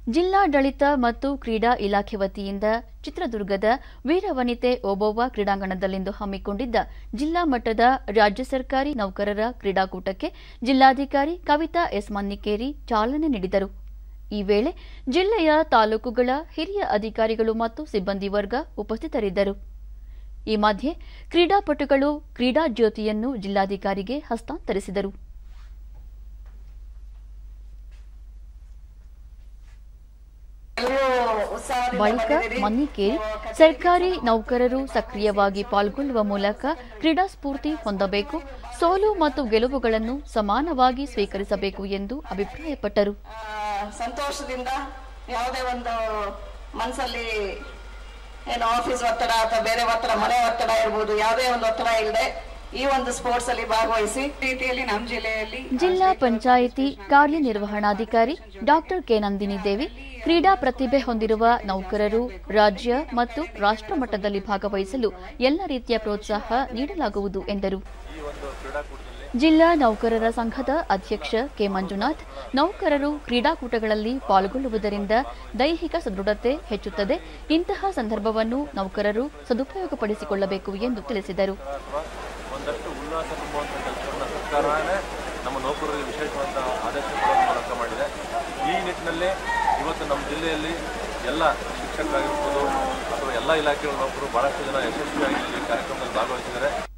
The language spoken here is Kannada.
ಜಿಲ್ಲಾಡಳಿತ ಮತ್ತು ಕ್ರೀಡಾ ಇಲಾಖೆ ವತಿಯಿಂದ ಚಿತ್ರದುರ್ಗದ ವೀರವನಿತೆ ಓಬವ್ವ ಕ್ರೀಡಾಂಗಣದಲ್ಲಿಂದು ಹಮ್ಮಿಕೊಂಡಿದ್ದ ಜಿಲ್ಲಾ ಮಟ್ಟದ ರಾಜ್ಯ ಸರ್ಕಾರಿ ನೌಕರರ ಕ್ರೀಡಾಕೂಟಕ್ಕೆ ಜಿಲ್ಲಾಧಿಕಾರಿ ಕವಿತಾ ಎಸ್ ಮನ್ನಿಕೇರಿ ಚಾಲನೆ ನೀಡಿದರು ಈ ವೇಳೆ ಜಿಲ್ಲೆಯ ತಾಲೂಕುಗಳ ಹಿರಿಯ ಅಧಿಕಾರಿಗಳು ಮತ್ತು ಸಿಬ್ಬಂದಿ ವರ್ಗ ಉಪಸ್ಥಿತರಿದ್ದರು ಈ ಮಧ್ಯೆ ಕ್ರೀಡಾಪಟುಗಳು ಕ್ರೀಡಾ ಜ್ಯೋತಿಯನ್ನು ಜಿಲ್ಲಾಧಿಕಾರಿಗೆ ಹಸ್ತಾಂತರಿಸಿದರು ಬಳಿಕ ಮನ್ನಿಕೇರಿ ಸರ್ಕಾರಿ ನೌಕರರು ಸಕ್ರಿಯವಾಗಿ ಪಾಲ್ಗೊಳ್ಳುವ ಮೂಲಕ ಕ್ರೀಡಾ ಸ್ಫೂರ್ತಿ ಹೊಂದಬೇಕು ಸೋಲು ಮತ್ತು ಗೆಲುವುಗಳನ್ನು ಸಮಾನವಾಗಿ ಸ್ವೀಕರಿಸಬೇಕು ಎಂದು ಅಭಿಪ್ರಾಯಪಟ್ಟರು ಆ, ಸಂತೋಷದಿಂದ ಯಾವುದೇ ಒಂದು ಮನಸ್ಸಲ್ಲಿ ಏನು ಆಫೀಸ್ ಒತ್ತಡ ಅಥವಾ ಬೇರೆ ಒತ್ತಡ ಮನೆ ಒತ್ತಡ ಇರ್ಬೋದು ಯಾವುದೇ ಒಂದು ಒತ್ತಡ ಇಲ್ಲದೆ ಈ ಒಂದು ಸ್ಪೋರ್ಟ್ಸ್ ಅಲ್ಲಿ ಭಾಗವಹಿಸಿ ರೀತಿಯಲ್ಲಿ ನಮ್ಮ ಜಿಲ್ಲೆಯಲ್ಲಿ ಜಿಲ್ಲಾ ಪಂಚಾಯಿತಿ ಕಾರ್ಯನಿರ್ವಹಣಾಧಿಕಾರಿ ಡಾಕ್ಟರ್ ಕೆ ನಂದಿನಿ ದೇವಿ ಕ್ರೀಡಾ ಪ್ರತಿಭೆ ಹೊಂದಿರುವ ನೌಕರರು ರಾಜ್ಯ ಮತ್ತು ರಾಷ್ಟ್ರ ಮಟ್ಟದಲ್ಲಿ ಭಾಗವಹಿಸಲು ಎಲ್ಲ ರೀತಿಯ ಪ್ರೋತ್ಸಾಹ ನೀಡಲಾಗುವುದು ಎಂದರು ಜಿಲ್ಲಾ ನೌಕರರ ಸಂಘದ ಅಧ್ಯಕ್ಷ ಕೆ ಮಂಜುನಾಥ್ ನೌಕರರು ಕ್ರೀಡಾಕೂಟಗಳಲ್ಲಿ ಪಾಲ್ಗೊಳ್ಳುವುದರಿಂದ ದೈಹಿಕ ಸದೃಢತೆ ಹೆಚ್ಚುತ್ತದೆ ಇಂತಹ ಸಂದರ್ಭವನ್ನು ನೌಕರರು ಸದುಪಯೋಗಪಡಿಸಿಕೊಳ್ಳಬೇಕು ಎಂದು ತಿಳಿಸಿದರು ಒಂದಷ್ಟು ಉಲ್ಲಾಸ ತುಂಬುವಂಥ ಕೆಲಸವನ್ನು ಸರ್ಕಾರನೇ ನಮ್ಮ ನೌಕರರಿಗೆ ವಿಶೇಷವಾದ ಆದೇಶ ಕೊಡೋದ್ರ ಮೂಲಕ ಮಾಡಿದೆ ಈ ನಿಟ್ಟಿನಲ್ಲಿ ಇವತ್ತು ನಮ್ಮ ಜಿಲ್ಲೆಯಲ್ಲಿ ಎಲ್ಲ ಶಿಕ್ಷಕರಾಗಿರ್ಬೋದು ಅಥವಾ ಎಲ್ಲ ಇಲಾಖೆಗಳ ನೌಕರು ಬಹಳಷ್ಟು ಜನ ಯಶಸ್ವಿಯಾಗಿ ಈ ಕಾರ್ಯಕ್ರಮದಲ್ಲಿ ಭಾಗವಹಿಸಿದ್ದಾರೆ